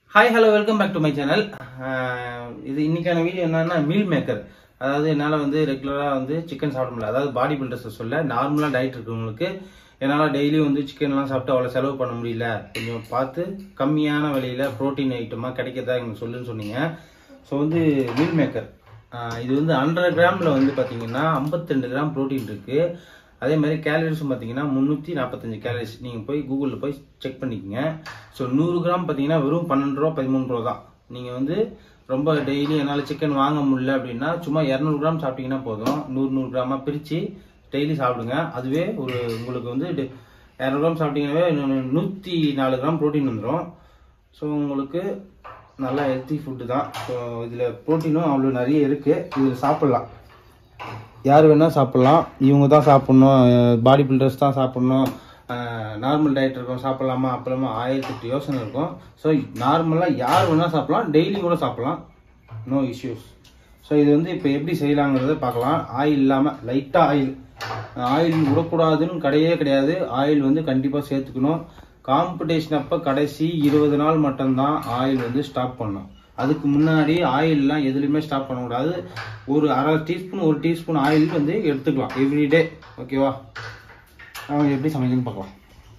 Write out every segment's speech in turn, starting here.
hi hello welcome back to my channel இது இன்னைக்கான video என்னன்னா மீல் மேக்கர் அதாவது என்னால் வந்து ரெகுலராக வந்து சிக்கன் சாப்பிட முடியல அதாவது பாடி பில்டர்ஸ் சொல்ல நார்மலாக டயட் இருக்கவங்களுக்கு என்னால் டெய்லியும் வந்து சிக்கன்லாம் சாப்பிட்டு அவ்வளோ செலவு பண்ண முடியல கொஞ்சம் பார்த்து கம்மியான விலையில் ப்ரோட்டீன் ஐட்டமாக கிடைக்கிறதா எனக்கு சொல்லுன்னு சொன்னீங்க ஸோ வந்து மீல் மேக்கர் இது வந்து ஹண்ட்ரட் கிராமில் வந்து பார்த்தீங்கன்னா 52 கிராம் ப்ரோட்டீன் இருக்குது அதே மாதிரி கேலரிஸும் பார்த்தீங்கன்னா முந்நூற்றி நாற்பத்தஞ்சு கேலரிஸ் நீங்கள் போய் கூகுளில் போய் செக் பண்ணிக்கோங்க ஸோ நூறு கிராம் பார்த்தீங்கன்னா வெறும் பன்னெண்டு ரூபா பதிமூணு ரூபா தான் நீங்கள் வந்து ரொம்ப டெய்லி என்னால் சிக்கன் வாங்க முடியல அப்படின்னா சும்மா இரநூறு கிராம் சாப்பிட்டீங்கன்னா போதும் நூறு நூறு கிராமாக பிரித்து டெய்லி சாப்பிடுங்க அதுவே ஒரு உங்களுக்கு வந்து டெ- இரநூறு கிராம் சாப்பிட்டீங்கன்னாவே நூற்றி நாலு கிராம் ப்ரோட்டீன் வந்துடும் ஸோ உங்களுக்கு நல்லா ஹெல்த்தி ஃபுட்டு தான் ஸோ இதில் ப்ரோட்டீனும் அவ்வளோ நிறைய இருக்குது இதில் சாப்பிட்லாம் யார் வேணால் சாப்பிட்லாம் இவங்க தான் சாப்பிட்ணும் பாடி பில்டர்ஸ் தான் சாப்பிட்ணும் நார்மல் டயட் இருக்கும் சாப்பிட்லாமா அப்பலாமா ஆயிரத்தி எட்டு யோசனை இருக்கும் ஸோ நார்மலாக யார் வேணால் சாப்பிட்லாம் டெய்லி கூட சாப்பிட்லாம் நோ இஷ்யூஸ் ஸோ இது வந்து இப்போ எப்படி செய்யலாங்கிறத பார்க்கலாம் ஆயில் இல்லாமல் லைட்டாக ஆயில் ஆயில் விடக்கூடாதுன்னு கிடையவே கிடையாது ஆயில் வந்து கண்டிப்பாக சேர்த்துக்கணும் காம்படிஷன் அப்போ கடைசி இருபது நாள் மட்டும்தான் ஆயில் வந்து ஸ்டாப் பண்ணணும் அதுக்கு முன்னாடி ஆயில்லாம் எதுலையுமே ஸ்டாப் பண்ணக்கூடாது ஒரு அரை டீஸ்பூன் ஒரு டீஸ்பூன் ஆயில் வந்து எடுத்துக்கலாம் எவ்ரிடே ஓகேவா அவங்க எப்படி சமைக்கணும்னு பார்க்கலாம்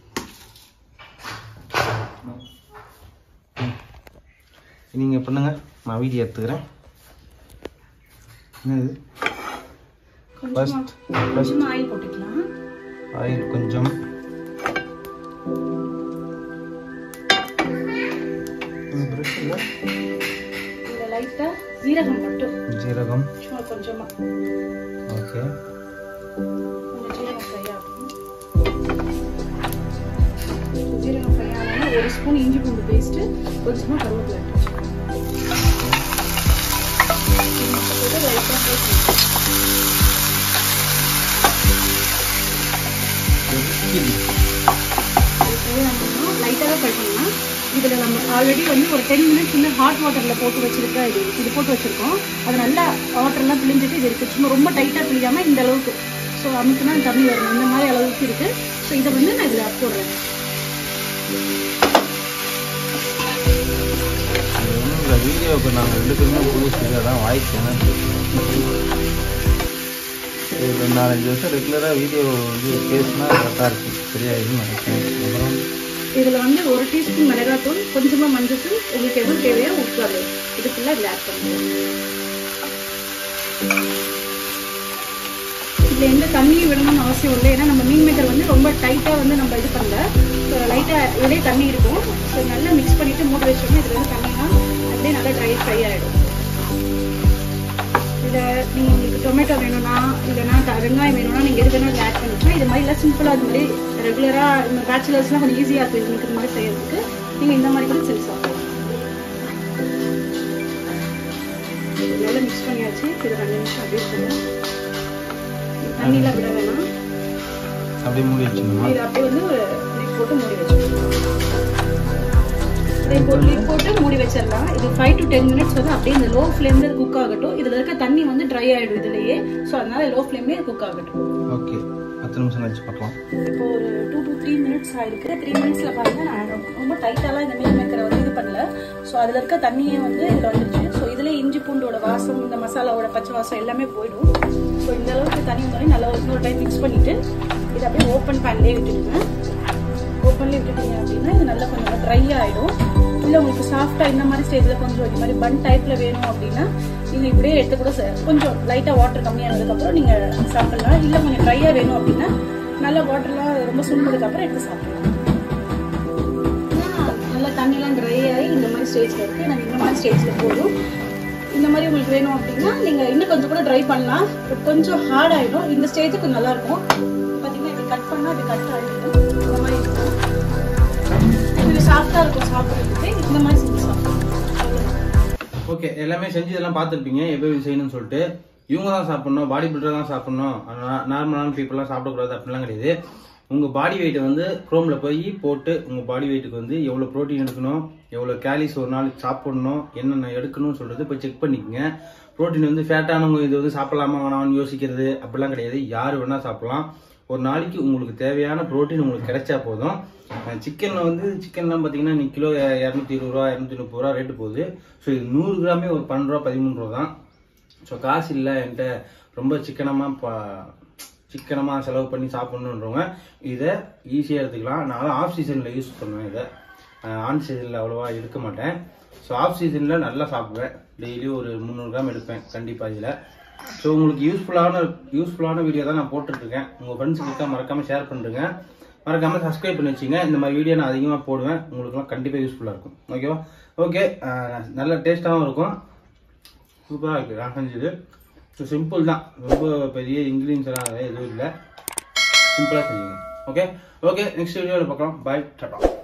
நீங்கள் பண்ணுங்க நான் வீடியோ எடுத்துக்கிறேன் என்னது ஃபர்ஸ்ட் ஃபர்ஸ்ட் கொஞ்சமா ஆயில் போட்டுக்கலாம் ஆயில் கொஞ்சம் ப்ரஷ் இல்லை இதுல லைட்டா ஜீரகம் மட்டும் ஜீரகம் சும்மா கொஞ்சமா ஓகே கொஞ்சம் ஜீரகம் ஃப்ரை ஆகணும் ஜீரகம் ஃப்ரை ஆனோன்னா ஒரு ஸ்பூன் இஞ்சி பூண்டு பேஸ்ட் கொஞ்சமா கருவேப்பிலை லைட்டாக ஃப்ரை லைட்டாக ஃப்ரை பண்ணலாம் இதில் நம்ம ஆல்ரெடி வந்து ஒரு டென் மினிட்ஸ் வந்து ஹாட் வாட்டரில் போட்டு வச்சிருக்க இது இது போட்டு வச்சிருக்கோம் அது நல்லா வாட்டர்லாம் பிழிஞ்சிட்டு இது இருக்குது சும்மா ரொம்ப டைட்டாக பிழியாமல் இந்த அளவுக்கு ஸோ அமுக்குனா தண்ணி வரணும் இந்த மாதிரி அளவுக்கு இருக்குது ஸோ இதை வந்து நான் இதில் போடுறேன் இந்த வீடியோவுக்கு நாங்கள் ரெண்டு பேருமே புதுசு அதான் வாய்ஸ் என்னன்னு இது நாலஞ்சு வருஷம் ரெகுலராக வீடியோ வந்து பேசினா கரெக்டாக இருக்கும் சரியாயிருன்னு நினைக்கிறேன் அப்புறம் இதில் வந்து ஒரு டீஸ்பூன் மிளகாத்தூள் கொஞ்சமாக மஞ்சத்தூள் உங்களுக்கு எதுவும் தேவையோ உப்பு அது இது ஃபுல்லாக இதில் ஆட் பண்ணுவோம் இதில் எந்த தண்ணியும் விடணும்னு அவசியம் இல்லை ஏன்னா நம்ம மீன் மேக்கர் வந்து ரொம்ப டைட்டாக வந்து நம்ம இது பண்ணல ஸோ லைட்டாக இதுலேயே தண்ணி இருக்கும் ஸோ நல்லா மிக்ஸ் பண்ணிவிட்டு மூடி வச்சோம்னா இதில் வந்து தண்ணிலாம் அப்படியே நல்லா ட்ரை ஃப்ரை ஆகிடும் இதில் நீங்கள் உங்களுக்கு டொமேட்டோ வேணும்னா இல்லைன்னா த- வெங்காயம் வேணும்னா நீங்கள் எது வேணாலும் ஆட் பண்ணிக்கலாம் இது மாதிரி எல்லாம் சிம்பிளாக அது மாதிரி ரெகுலராக இந்த பேச்சுலர்ஸ்லாம் கொஞ்சம் ஈஸியாக இருக்கும் உங்களுக்கு இந்த மாதிரி செய்யறதுக்கு நீங்கள் இந்த மாதிரி கூட செஞ்சு சாப்பிடலாம் நல்லா மிக்ஸ் பண்ணியாச்சு இது ரெண்டு நிமிஷம் அப்படியே போதும் தண்ணியில் விட வேணாம் அப்படியே மூடி வச்சுக்கணுமா இது அப்படியே வந்து ஒரு lid போட்டு மூடி வச்சிடலாம் இதை போட்டு lid போட்டு மூடி வச்சிடலாம் இது ஃபைவ் டு டென் மினிட்ஸ் வந்து அப்படியே இந்த லோ ஃப்ளேம்ல குக் ஆகட்டும் இதுல இருக்க தண்ணி வந்து ட்ரை ஆயிடும் இதுலயே ஸோ அதனால லோ ஃப்ளேம்லேயே குக் ஆகட்டும் ஓகே பத்து நிமிஷம் கழிச்சு பார்க்கலாம் இப்போ ஒரு டூ டு த்ரீ மினிட்ஸ் ஆயிருக்கு த்ரீ மினிட்ஸ்ல பாருங்க நான் ரொம்ப- ரொம்ப டைட்டாலாம் இந்த மீன் மேக்கரை வந்து இது பண்ணல ஸோ அதுல இருக்க தண்ணியே வந்து இதுல வந்துருச்சு ஸோ இதுல இஞ்சி பூண்டோட வாசம் இந்த மசாலாவோட பச்சை வாசம் எல்லாமே போயிடும் ஸோ இந்த அளவுக்கு தண்ணி வந்தாலும் நல்லா ஒரு இன்னொரு டைம் மிக்ஸ் பண்ணிட்டு இதை அப்படியே ஓப்பன் பேன்லேயே விட்டுடுங்க ஓப்பன்லேயே விட்டுட்டீங்க அப்படின்னா இது நல்லா கொஞ்சம் ட்ரை ஆயிடும் இல்லை உங்களுக்கு சாஃப்டா இந்த மாதிரி ஸ்டேஜில் கொஞ்சம் இந்த மாதிரி பன் டைப்ல வேணும் அப்படின்னா நீங்க இப்படியே எடுத்து கூட ச- கொஞ்சம் லைட்டா வாட்டர் கம்மியானதுக்கு அப்புறம் நீங்க சாப்பிடலாம் இல்ல கொஞ்சம் ட்ரையா வேணும் அப்படின்னா நல்லா வாட்டர்லாம் ரொம்ப சுண்டதுக்கு அப்புறம் எடுத்து சாப்பிடலாம் நல்லா தண்ணிலாம் ட்ரை ஆகி இந்த மாதிரி ஸ்டேஜ்ல இருக்கு எனக்கு இந்த மாதிரி ஸ்டேஜ்ல போதும் இந்த மாதிரி உங்களுக்கு வேணும் அப்படின்னா நீங்க இன்னும் கொஞ்சம் கூட ட்ரை பண்ணலாம் பட் கொஞ்சம் ஹார்ட் ஆயிடும் இந்த ஸ்டேஜுக்கு நல்லா இருக்கும் பாத்தீங்கன்னா இப்படி கட் பண்ணா இப்படி கட் ஆகிடும் இந்த மாதிரி இருக்கும் கொஞ்சம் சாஃப்டா இருக்கும் சாப்பிடுறதுக்கு இந்த மாதிரி செஞ்சு சாப்பிடலாம் ஓகே எல்லாமே செஞ்சு இதெல்லாம் பார்த்துருப்பீங்க எப்படி செய்யணும்னு சொல்லிட்டு இவங்க தான் சாப்பிடணும் பாடி பில்டர் தான் சாப்பிடணும் நார்மலான பீப்புளெலாம் சாப்பிடக்கூடாது அப்படிலாம் கிடையாது உங்கள் பாடி வெயிட்டை வந்து குரோமில் போய் போட்டு உங்கள் பாடி வெயிட்டுக்கு வந்து எவ்வளோ ப்ரோட்டீன் எடுக்கணும் எவ்வளோ கேலிஸ் ஒரு நாளைக்கு சாப்பிடணும் என்னென்ன எடுக்கணும்னு சொல்கிறது போய் செக் பண்ணிக்கோங்க ப்ரோட்டீன் வந்து ஃபேட்டானவங்க இது வந்து சாப்பிடலாமா வேணாம்னு யோசிக்கிறது அப்படிலாம் கிடையாது யார் வேணால் சாப்பிடலாம் ஒரு நாளைக்கு உங்களுக்கு தேவையான புரோட்டீன் உங்களுக்கு கிடைச்சா போதும் சிக்கனில் வந்து சிக்கன்லாம் பார்த்தீங்கன்னா நீ கிலோ இரநூத்தி இருபது ரூபா இரநூத்தி முப்பது ரூபா ரேட்டு போகுது ஸோ இது நூறு கிராமே ஒரு பன்னெண்டு ரூபா பதிமூணு ரூபா தான் ஸோ காசு இல்லை என்கிட்ட ரொம்ப சிக்கனமாக ப சிக்கனமாக செலவு பண்ணி சாப்பிட்ணுன்றவங்க இதை ஈஸியாக எடுத்துக்கலாம் நான் ஆஃப் சீசனில் யூஸ் பண்ணுவேன் இதை ஆன் சீசனில் அவ்வளோவா எடுக்க மாட்டேன் ஸோ ஆஃப் சீசனில் நல்லா சாப்பிடுவேன் டெய்லியும் ஒரு முந்நூறு கிராம் எடுப்பேன் கண்டிப்பாக இதில் ஸோ உங்களுக்கு யூஸ்ஃபுல்லான யூஸ்ஃபுல்லான வீடியோ தான் நான் போட்டுட்ருக்கேன் உங்கள் ஃப்ரெண்ட்ஸுக்கு மறக்காமல் ஷேர் பண்ணுறேங்க மறக்காமல் சப்ஸ்கிரைப் பண்ணி வச்சுங்க இந்த மாதிரி வீடியோ நான் அதிகமாக போடுவேன் உங்களுக்குலாம் கண்டிப்பாக யூஸ்ஃபுல்லாக இருக்கும் ஓகேவா ஓகே நல்ல டேஸ்ட்டாகவும் இருக்கும் சூப்பராக இருக்குது நான் செஞ்சது ஸோ சிம்பிள் தான் ரொம்ப பெரிய இன்க்ரீடியன்ஸ் எல்லாம் எதுவும் இல்லை சிம்பிளாக செஞ்சீங்க ஓகே ஓகே நெக்ஸ்ட் வீடியோவில் பார்க்கலாம் பாய் டாட்டா